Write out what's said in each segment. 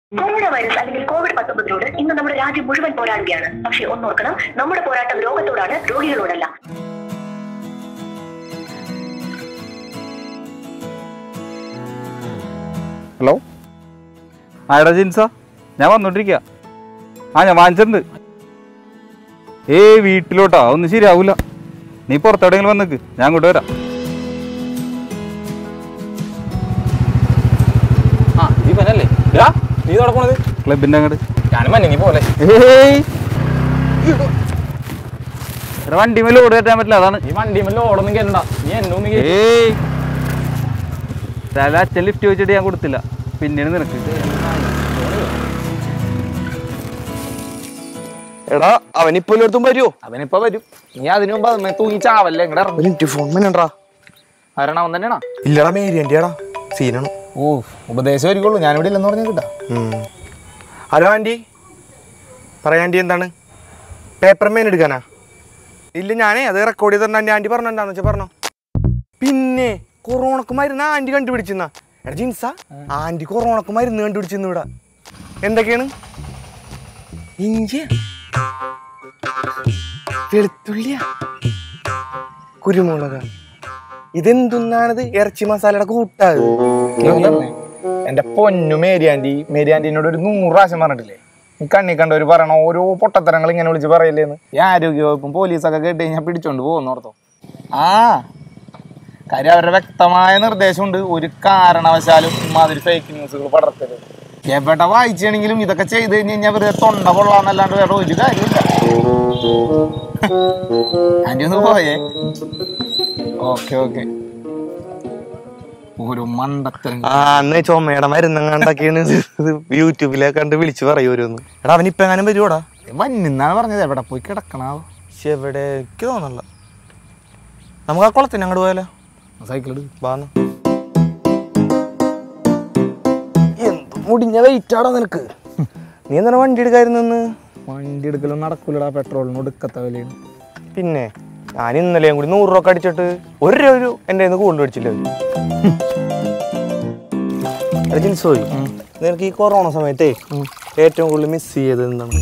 corona virus അല്ലെങ്കിൽ Covid പത്തൊമ്പതിനോട് ഇന്ന് നമ്മുടെ രാജ്യം മുഴുവൻ പോരാടുകയാണ് പക്ഷേ ഒന്നോർക്കണം നമ്മുടെ പോരാട്ടം രോഗത്തോടാണ് രോഗികളോടല്ല ഹലോ ആയടാ ജിൻസാ ഞാൻ വന്നോണ്ടിരിക്കുക ആ ഞാൻ വാങ്ങിച്ചിട്ടുണ്ട് ഏയ് വീട്ടിലോട്ടാ ഒന്നും ശരിയാവൂല നീ പുറത്തെവിടെയെങ്കിലും വന്നിക്ക് ഞാൻ അങ്ങോട്ട് വരാം ആ ദീപനല്ലേ ഇതാ നീ ഇതോടെ പോണത് ക്ലബിൻ്റെ അങ്ങോട്ട് ഞാനും മഞ്ഞ നീ പോലെ ഏയ് എടാ വണ്ടി മേലെ ഓടി കയറ്റാൻ പറ്റില്ല അതാണ് നീ വണ്ടി മല്ല ഓടൊന്നും കേട്ടണ്ട നീ എന്നൊന്നും കേ ഏയ് തല അച്ഛൻ ലിഫ്റ്റ് വെച്ചിട്ട് ഞാൻ കൊടുത്തില്ല പിന്നീട് നിനക്ക് എടാ അവനിപ്പോ എല്ലായിടത്തും വരുമോ അവനിപ്പോ വരും നീ അതിനു മുമ്പ് അതിന്മേൽ തൂങ്ങി ചാവല്ലേ ഇങ്ങടെ ഇറങ്ങും എനിക്ക് ഫോൺ വേണ്ടാ ആരാണ് അവൻ തന്നെയാണോ ഇല്ലടാ മേരിയൻ്റെടാ സീനാണ് ഓ ഉപദേശം ആയിരിക്കുള്ളൂ ഞാനിവിടെ ഇല്ലെന്ന് പറഞ്ഞ കിട്ടാ ഹലോ ആൻറ്റി പറയാ ആൻറ്റി എന്താണ് പേപ്പർ മേൻ എടുക്കാനാ ഇല്ല ഞാനേ അത് റെക്കോർഡ് ചെയ്തിട്ടുണ്ട് ആൻറ്റി ആൻറ്റി പറഞ്ഞെന്താന്ന് വെച്ചാൽ പറഞ്ഞോ പിന്നെ കൊറോണക്ക് മരുന്ന് ആൻറ്റി കണ്ടുപിടിച്ചെന്നാ എടാ ജിൻസ ആൻറ്റി കൊറോണക്ക് മരുന്ന് കണ്ടുപിടിച്ചെന്ന് ഇവിടെ എന്തൊക്കെയാണ് ഇഞ്ചി വെളുത്തുള്ളിയ കുരുമുളക ഇതെന്തുന്നാണിത് ഇറച്ചി മസാലയുടെ കൂട്ടാത് എന്റെ പൊന്നു മേരിയാൻറ്റി മേരിയാൻറ്റിനോട് ഒരു നൂറ് പ്രാവശ്യം പറഞ്ഞിട്ടില്ലേ ഈ കണ്ണി കണ്ടവര് പറയണ ഓരോ പൊട്ടത്തരങ്ങൾ ഇങ്ങനെ വിളിച്ച് പറയില്ലേന്ന് ഈ ആരോഗ്യ വകുപ്പും പോലീസൊക്കെ കേട്ട് കഴിഞ്ഞാൽ പിടിച്ചോണ്ട് പോകുന്നോർത്തോ ആ കാര്യം അവരുടെ വ്യക്തമായ നിർദ്ദേശമുണ്ട് ഒരു കാരണവശാലും ഇമാതിരി ഫേക്ക് ന്യൂസുകൾ പടർത്തരുത് എവിടെ വായിച്ചാണെങ്കിലും ഇതൊക്കെ ചെയ്ത് കഴിഞ്ഞ് കഴിഞ്ഞാൽ വെറുതെ തൊണ്ട കൊള്ളാന്നല്ലാണ്ട് വേറെ ഒരു കാര്യമില്ല ആന്റി ഒന്ന് പോയേ ഓക്കെ ഓക്കെ ഒരു മണ്ടത്തരം ആ അന്ന് ചുമയുടെ മരുന്നങ്ങാണ്ടൊക്കെയാണ് ഇത് യൂട്യൂബിലൊക്കെ കണ്ട് വിളിച്ച് പറയൂരോന്ന് എടാ അവനിപ്പോ എങ്ങാനും വരുവാടാ വന്നിന്നാണ് പറഞ്ഞത് എവിടെ പോയി കിടക്കണാവോ പക്ഷെ എവിടെ എനിക്ക് തോന്നല്ല നമുക്ക് ആ കുളത്തിന് അങ്ങോട്ട് പോയാലോ സൈക്കിൾ എടുക്കും ബാന്ന് എന്ത് മുടിഞ്ഞ വെയിറ്റ് ആടാ നിനക്ക് നീ എന്താണ് വണ്ടി എടുക്കായിരുന്നെന്ന് വണ്ടി എടുക്കലും നടക്കൂലടാ പെട്രോളിന് ഒടുക്കത്ത വിലയാണ് പിന്നെ ഞാൻ ഇന്നലെയും കൂടി നൂറ് രൂപ അടിച്ചിട്ട് ഒരു രൂപ ഒരു എൻ്റെ കയ്യിൽ നിന്ന് കൂടുതൽ അടിച്ചില്ല അവര് ജിൻസോയി നിനക്ക് ഈ കൊറോണ സമയത്തേ ഏറ്റവും കൂടുതൽ മിസ് ചെയ്തത് എന്താണ്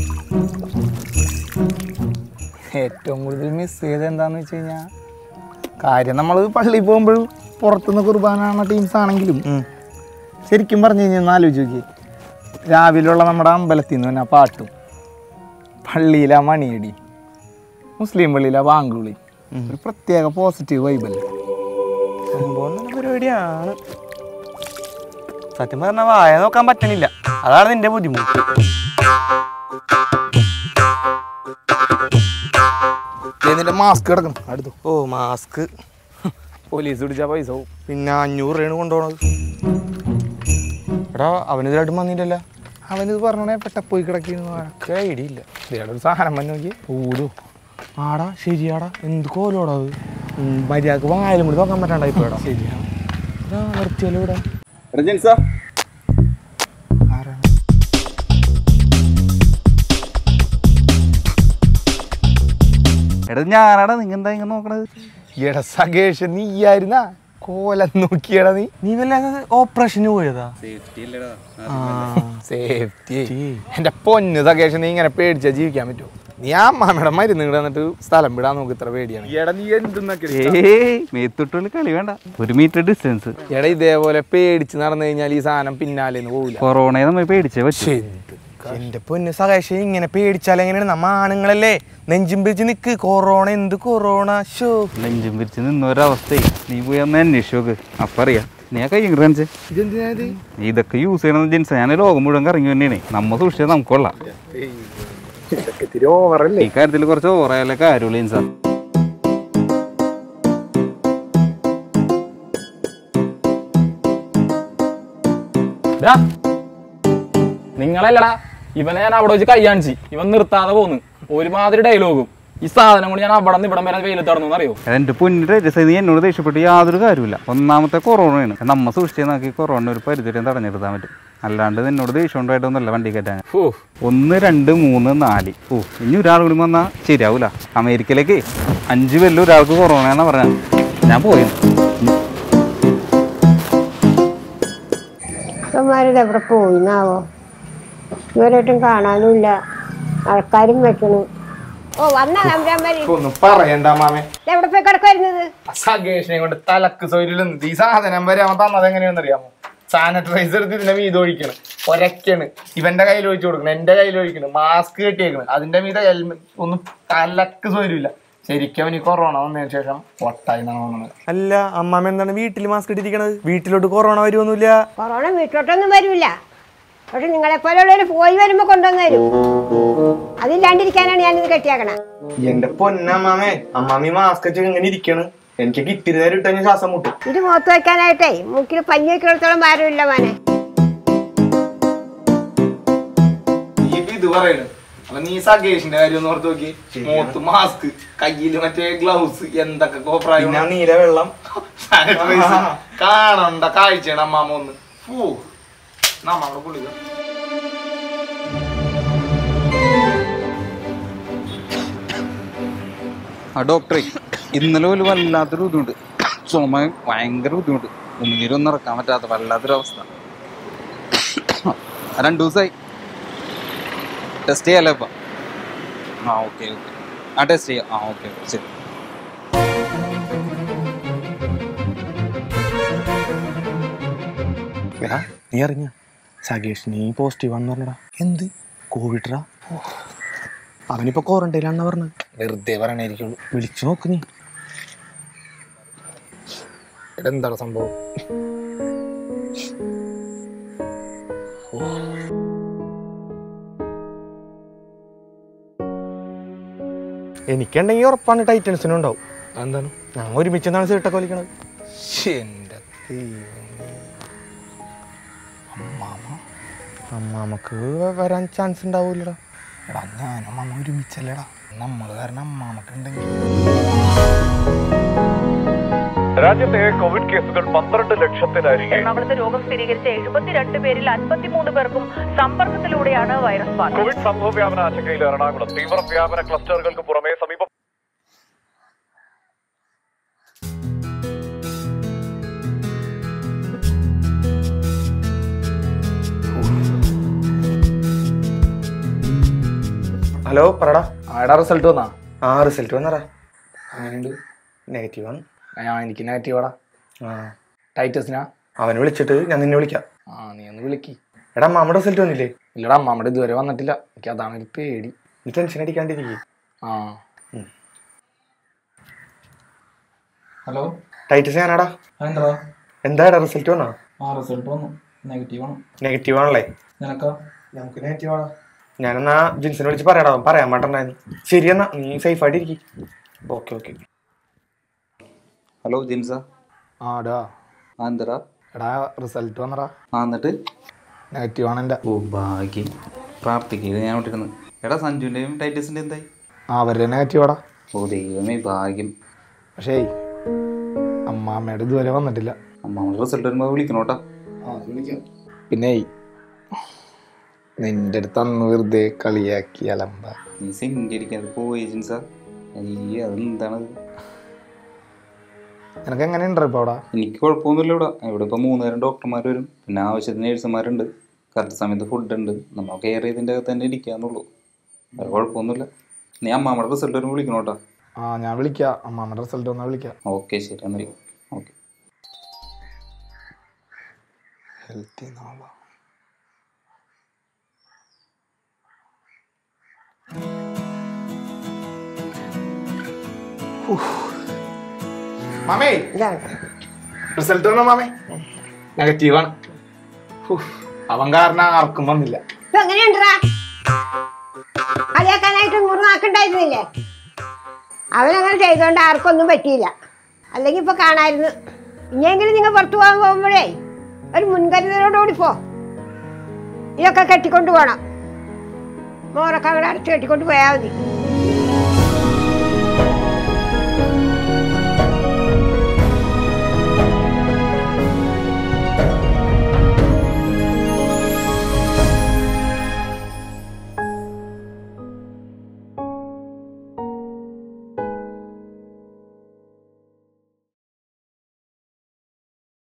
ഏറ്റവും കൂടുതൽ മിസ് ചെയ്ത് എന്താന്ന് വെച്ച് കഴിഞ്ഞാൽ കാര്യം നമ്മൾ പള്ളിയിൽ പോകുമ്പോൾ പുറത്തുനിന്ന് കുർബാന ടീംസ് ആണെങ്കിലും ശരിക്കും പറഞ്ഞു കഴിഞ്ഞാൽ ഒന്ന് ആലോചിച്ച് നോക്കി രാവിലെയുള്ള നമ്മുടെ അമ്പലത്തിൽ നിന്ന് തന്നെ ആ പാട്ടും പള്ളിയിലെ മണിയടി മുസ്ലിം പള്ളിയിലെ ബാങ്കുളി ഒരു പ്രത്യേക പോസിറ്റീവ് വൈബല്ലേ സംഭവം നല്ല പരിപാടിയാണ് സത്യം പറഞ്ഞാൽ വായ നോക്കാൻ പറ്റണില്ല അതാണ് നിന്റെ ബുദ്ധിമുട്ട് നിന്റെ മാസ്ക് കിടക്കണം അടുത്തു ഓ മാസ്ക് പോലീസ് പിടിച്ചാൽ പൈസ പോവും പിന്നെ അഞ്ഞൂറ് രൂപയാണ് കൊണ്ടുപോണത് എടാ അവനിതിലായിട്ട് വന്നില്ലല്ലോ അവനിത് പറഞ്ഞേ പെട്ട പോയി കിടക്കുന്നു ഒക്കെ ഐഡിയ ഇല്ല ഇതേടെ ഒരു സാധനം വന്നു നോക്കി ഓടൂ ആടാ ശരിയാടാ എന്ത് കോലോടാ അത് മര്യാദക്ക് വായാലും കൂടി നോക്കാൻ പറ്റാണ്ടായി പോയടാ ശരിയാണ് നിർത്തിയല്ലോ ഇവിടെ ആരാണ് എടാ ഞാനാടാ നിങ്ങൾ എന്താ ഇങ്ങനെ നോക്കണത് എടാ സകേഷ് നീയായിരുന്നാ കോലം നോക്കിയടാ നീ നീ വല്ല ഓപ്പറേഷന് പോയതാ സേഫ്റ്റി എന്റെ പൊന്ന് സകേഷ് നീ ഇങ്ങനെ പേടിച്ചാ ജീവിക്കാൻ പറ്റുമോ നീ ആ മാമയുടെ മരുന്ന് ഇവിടെ വന്നിട്ട് സ്ഥലം വിടാൻ നോക്ക് ഇത്ര പേടിയാണ് എടാ നീ എന്തെന്നൊക്കെ ഏയ് മേത്തൊട്ടുള്ള കളി വേണ്ട ഒരു മീറ്റർ ഡിസ്റ്റൻസ് എടാ ഇതേപോലെ പേടിച്ച് നടന്നു കഴിഞ്ഞാൽ ഈ സാധനം പിന്നാലെ പോവില്ല കൊറോണയെ നമ്മൾ പേടിച്ചേ പറ്റൂ എന്റെ പൊന്ന് സകേഷ് ഇങ്ങനെ പേടിച്ചാൽ എങ്ങനെയാണ് നമ്മ ആണുങ്ങളല്ലേ നെഞ്ചും പിടിച്ച് നിക്ക് കൊറോണ എന്ത് കൊറോണ ഷോ നെഞ്ചും പിരിച്ച് നിന്നൊരവസ്ഥയെ നീ പോയി ഒന്ന് അന്വേഷിച്ച് നോക്ക് അപ്പൊ അറിയാം നീ ആ കൈ കാണിച്ചേ നീ ഇതൊക്കെ യൂസ് ചെയ്യണത് ജനിച്ച ഞാൻ ലോകം മുഴുവൻ കറങ്ങി തന്നെയാണ് നമ്മ സൂക്ഷിച്ചാൽ നമുക്ക് കൊള്ളാം ഓവറല്ലേ ഈ കാര്യത്തിൽ കുറച്ച് ഓവറായാലേ കാര്യമുള്ളൂ ഇൻസാർ നിങ്ങളല്ലടാ ഇവനെ ഞാൻ അവിടെ വെച്ച് കൈ കാണിച്ച് ഇവൻ നിർത്താതെ പോന്ന് ഒരുമാതിരി ഡയലോഗും ഈ സാധനം കൊണ്ട് ഞാൻ അവിടെ നിന്ന് ഇവിടം വരെ വെയിലത്ത് നടന്നു അറിയോ എന്റെ പൊന്നിട്ട് രസം നീ എന്നോട് ദേഷ്യപ്പെട്ട് യാതൊരു കാര്യമില്ല ഒന്നാമത്തെ കൊറോണയാണ് നമ്മ സൂക്ഷിച്ച് നോക്കി കൊറോണ ഒരു പരിധി വരെ തടഞ്ഞെടുത്താൻ പറ്റും അല്ലാണ്ട് നിന്നോട് ദേഷ്യം ഉണ്ടായിട്ടൊന്നുമല്ല വണ്ടി കയറ്റാൻ ഓ ഒന്ന് രണ്ട് മൂന്ന് നാല് ഓ ഇനി ഒരാൾ കൂടി വന്നാൽ ശരിയാവൂല അമേരിക്കയിലേക്ക് അഞ്ച് പേരിൽ ഒരാൾക്ക് കൊറോണ എന്നാ പറഞ്ഞത് ഞാൻ പോയി ഇവന്മാരിത് എവിടെ പോയിന്നാവോ ഇവരായിട്ടും കാണാനുമില്ല ആൾക്കാരും വെക്കണു ഓ വന്നാ തമ്പുരാന്മാര് ഒന്നും പറയണ്ട മാമേ എവിടെ പോയി കിടക്കുമായിരുന്നത് സഗേഷിനെ കൊണ്ട് തലക്ക് സൗകര്യം ഈ സാധനം വരെ അവൻ തന്നത് എങ്ങനെയാണെന്ന് അറിയാമോ സാനിറ്റൈസർ എടുത്ത് ഇതിന്റെ മീത് ഒഴിക്കണ് ഒരക്കാണ് ഇവന്റെ കയ്യിൽ ഒഴിച്ചു കൊടുക്കണം എന്റെ കയ്യിൽ ഒഴിക്കണം മാസ്ക് കെട്ടിയേക്കണ് അതിന്റെ മീത ഹെൽമെറ്റ് ഒന്നും തലക്ക് സൗകര്യമില്ല ശരിക്കും അവന് കൊറോണ വന്നതിന് ശേഷം ഒട്ടായി എന്നാണ് തോന്നുന്നത് അല്ല അമ്മാമ്മ എന്താണ് വീട്ടിൽ മാസ്ക് ഇട്ടിരിക്കണത് വീട്ടിലോട്ട് കൊറോണ വരുമൊന്നുമില്ല കൊറോണ വീട്ടിലോട്ടൊന്നും വരില്ല പക്ഷെ നിങ്ങളെ പോലുള്ളവർ പോയി വരുമ്പോ കൊണ്ടുവന്ന് തരും അതില്ലാണ്ടിരിക്കാനാണ് ഞാനിത് കെട്ടിയാക്കണ എന്റെ പൊന്നമ്മാമേ അമ്മാമി മാസ്ക് വെച്ച് ഇങ്ങനെ ഇരിക്കണ് എനിക്ക് ഇത്തിരി നേരം ഇട്ട് കഴിഞ്ഞാൽ ശ്വാസം മുട്ടും ഇത് മുഖത്ത് വെക്കാനായിട്ടേ മൂക്കിൽ പഞ്ഞി വെക്കുന്നിടത്തോളം ഭാരമില്ല മോനെ നീ ഇപ്പൊ ഇത് പറയണ് അപ്പൊ നീ സഗേഷിന്റെ കാര്യം ഒന്ന് ഓർത്ത് നോക്കി മുഖത്ത് മാസ്ക് കയ്യില് മറ്റേ ഗ്ലൗസ് എന്തൊക്കെ കോപ്രായം നീല വെള്ളം സാനിറ്റൈസർ കാണണ്ട കാഴ്ചയാണ് അമ്മാമ ഒന്ന് ഫൂ നമ്മളുടെ പുള്ളിക ആ ഡോക്ടറെ ഇന്നലെ പോലും വല്ലാത്തൊരു ബുദ്ധിമുട്ട് ചുമ ഭയങ്കര ബുദ്ധിമുട്ട് ഉമിനീരൊന്നും ഇറക്കാൻ പറ്റാത്ത വല്ലാത്തൊരു അവസ്ഥ രണ്ടു ദിവസമായി ടെസ്റ്റ് ചെയ്യാലോ ഇപ്പം ആ ഓക്കെ ഓക്കെ ആ ടെസ്റ്റ് ചെയ്യാം ആ ഓക്കെ ശരി എടാ നീ അറിഞ്ഞ സഗേഷ് നീ പോസിറ്റീവ് ആണെന്ന് പറഞ്ഞടാ എന്ത് കോവിഡ്രാ അവനിപ്പോ ക്വാറന്റൈനാണെന്ന് പറഞ്ഞത് വെറുതെ പറയണായിരിക്കുള്ളൂ വിളിച്ചു നോക്ക് നീ ഇവിടെ എന്താണ് സംഭവം എനിക്കുണ്ടെങ്കിൽ ഉറപ്പാണ് ടൈറ്റൻസിനും ഉണ്ടാവും എന്താണ് ഞങ്ങൾ ഒരുമിച്ചെന്നാണ് സീട്ടൊക്കെ വലിക്കണത് എന്റെ അമ്മാമക്ക് വരാൻ ചാൻസ് ഉണ്ടാവൂലടാ എടാ ഞാനും അമ്മ ഒരുമിച്ചല്ലേടാ നമ്മൾ കാരണം അമ്മാമക്ക് ഉണ്ടെങ്കിൽ രാജ്യത്തെ കോവിഡ് കേസുകൾ പന്ത്രണ്ട് ലക്ഷത്തിനരികെ എറണാകുളത്ത് രോഗം സ്ഥിരീകരിച്ച എഴുപത്തിരണ്ട് പേരിൽ അൻപത്തിമൂന്ന് പേർക്കും സമ്പർക്കത്തിലൂടെയാണ് വൈറസ് ബാധ കോവിഡ് സംഭവ വ്യാപന ആശങ്കയിൽ എറണാകുളം തീവ്ര വ്യാപന ക്ലസ്റ്ററുകൾക്ക് പുറമെ സമീപ ഹലോ പറടാ ആടാ റിസൾട്ട് വന്നാ ആ റിസൾട്ട് വന്നടാ അങ്ങനെയുണ്ട് നെഗറ്റീവ് ആണ് ആ എനിക്ക് നെഗറ്റീവാടാ ആ ടൈറ്റസിനാ അവനെ വിളിച്ചിട്ട് ഞാൻ നിന്നെ വിളിക്കാം ആ നീ ഒന്ന് വിളിക്ക് എടാ അമ്മാമ്മയുടെ റിസൾട്ട് വന്നില്ലേ ഇല്ലടാ അമ്മാമ്മയുടെ ഇതുവരെ വന്നിട്ടില്ല എനിക്ക് അതാണ് ഒരു പേടി നീ ടെൻഷൻ അടിക്കാണ്ടിരിക്കും ആ ഹലോ ടൈറ്റസ് ഞാനാടാ എന്താ എന്താടാ റിസൾട്ട് വന്നാ ആ റിസൾട്ട് വന്നു നെഗറ്റീവ് ആണ് നെഗറ്റീവ് ആണല്ലേ നിനക്കോ നമുക്ക് നെഗറ്റീവ് ആണോ ഞാനെന്നാ ജിൻസിനെ വിളിച്ച് പറയാടാ അവൻ പറയാൻ മാട്ടുണ്ടായിരുന്നു ശരി എന്നാ നീ സേഫ് ആയിട്ട് ഇരിക്കും ഓക്കെ ഓക്കെ ഹലോ ജിൻസ ആടാ ആ എന്തടാ എടാ റിസൾട്ട് വന്നടാ ആ എന്നിട്ട് നെഗറ്റീവ് ആണ് എൻ്റെ ഓ ഭാഗ്യം പ്രാർത്ഥിക്കുക ഞാൻ വിട്ടിരുന്നു എടാ സഞ്ജുവിൻ്റെയും ടൈറ്റസിൻ്റെ എന്തായി ആ അവരുടെ നെഗറ്റീവ് ആടാ ഓ ദൈവമേ ഭാഗ്യം പക്ഷേ അമ്മാമ്മയുടെ ഇതുവരെ വന്നിട്ടില്ല അമ്മാമ്മയുടെ റിസൾട്ട് വരുമ്പോൾ വിളിക്കണോട്ടാ പിന്നെ നിന്റെ അടുത്ത് അന്ന് വെറുതെ കളിയാക്കി അലമ്പ നീ സെൻറ്റ് അടിക്കാതെ പോയി ജിൻസ അയ്യ അതെന്താണത് നിനക്ക് എങ്ങനെയുണ്ടോ ഇപ്പൊ അവിടെ എനിക്ക് കുഴപ്പമൊന്നുമില്ല ഇവിടെ ഇവിടെ ഇപ്പോൾ മൂന്ന് നേരം ഡോക്ടർമാർ വരും പിന്നെ ആവശ്യത്തിന് നേഴ്സുമാരുണ്ട് കറക്റ്റ് സമയത്ത് ഫുഡ് ഉണ്ട് നമ്മൾ കെയർ ചെയ്തിൻ്റെ അകത്ത് തന്നെ ഇരിക്കാന്നുള്ളൂ വേറെ കുഴപ്പമൊന്നുമില്ല നീ അമ്മാമ്മയുടെ റിസൾട്ട് വരുമ്പോൾ വിളിക്കണം കേട്ടോ ആ ഞാൻ വിളിക്കാം അമ്മാമ്മയുടെ റിസൾട്ട് വന്നാൽ വിളിക്കാം ഓക്കെ ശരി എന്നാൽ ഓക്കെ ഹെൽത്തി നാളെ മാമേ ഇതാണ് റിസൾട്ട് വന്നോ മാമേ നെഗറ്റീവാണ് അവൻ കാരണം ആർക്കും വന്നില്ല ഇപ്പൊ എങ്ങനെയുണ്ടാ കളിയാക്കാനായിട്ട് നൂറ് നാക്കുണ്ടായിരുന്നില്ലേ അവനങ്ങനെ ചെയ്തോണ്ട് ആർക്കൊന്നും പറ്റിയില്ല അല്ലെങ്കിൽ ഇപ്പൊ കാണായിരുന്നു ഇനിയെങ്കിലും നിങ്ങൾ പുറത്തു പോകാൻ പോകുമ്പോഴേ ഒരു മുൻകരുതലോടുകൂടി പോ ഇതൊക്കെ കെട്ടിക്കൊണ്ട് പോകണം മോറൊക്കെ അവിടെ അടച്ച് കെട്ടിക്കൊണ്ട് പോയാൽ മതി